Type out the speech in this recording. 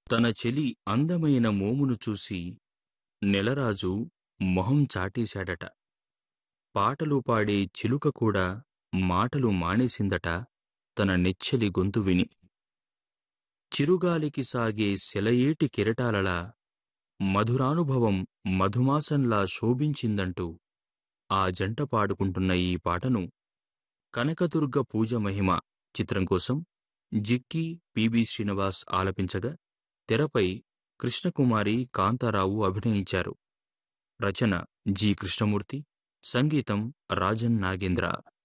తన చెలి అందమైన మోమును చూసి నెలరాజు మొహం చాటేశాడట పాటలు పాడే చిలుక కూడా మాటలు మానేసిందట తన నెచ్చలి గొంతు విని చిరుగాలికి సాగే సెలయేటి కెరటాలలా మధురానుభవం మధుమాసంలా శోభించిందంటూ ఆ జంట పాడుకుంటున్న ఈ పాటను కనకదుర్గ పూజ మహిమ చిత్రం కోసం జిక్కి పిబి శ్రీనివాస్ ఆలపించగా తెరపై కృష్ణకుమారి కాంతారావు అభినయించారు రచన జి కృష్ణమూర్తి సంగీతం రాజన్ నాగేంద్ర